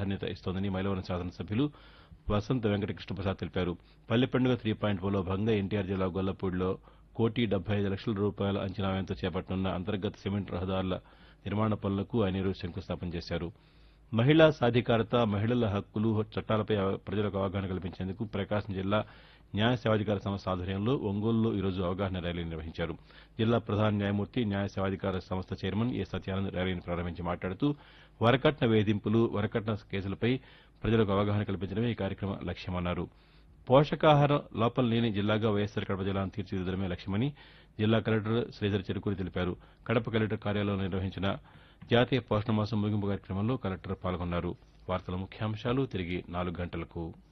ప్రాధాన్యత ఇస్తోందని మైలవరం శాసనసభ్యులు వసంత వెంకట కృష్ణప్రసాద్ తెలిపారు పల్లె పండుగ త్రీ పాయింట్ ఓలో భాగంగా ఎన్టీఆర్ జిల్లా గొల్లపూడిలో కోటి డెబ్బై ఐదు లక్షల రూపాయల అంచనా వ్యయంతో చేపట్టనున్న అంతర్గత సిమెంట్ రహదారుల నిర్మాణ పనులకు ఆయన ఈరోజు శంకుస్థాపన చేశారు మహిళా సాధికారత మహిళల హక్కులు చట్టాలపై ప్రజలకు అవగాహన కల్పించేందుకు ప్రకాశం జిల్లా న్యాయ సేవాధికార సంస్థ ఆధ్వర్యంలో ఒంగోలులో ఈరోజు అవగాహన ర్యాలీ నిర్వహించారు జిల్లా ప్రధాన న్యాయమూర్తి న్యాయ సేవాధికార సంస్థ చైర్మన్ ఏ సత్యానంద్ ర్యాలీని ప్రారంభించి మాట్లాడుతూ వరకట్న వేధింపులు వరకట్న కేసులపై ప్రజలకు అవగాహన కల్పించడమే ఈ కార్యక్రమ లక్ష్యమన్నారు పోషకాహార లోపం లేని జిల్లాగా వైఎస్సార్ కడప జిల్లాను తీర్చిదిద్దడమే లక్ష్యమని జిల్లా కలెక్టర్ శ్రీధర్ చెరుకూరి తెలిపారు కడప కలెక్టర్ కార్యాలయంలో నిర్వహించిన జాతీయ పోషణ మాసం ముగింపు కార్యక్రమంలో కలెక్టర్ పాల్గొన్నారు వార్తల ముఖ్యాంశాలు తిరిగి నాలుగు గంటలకు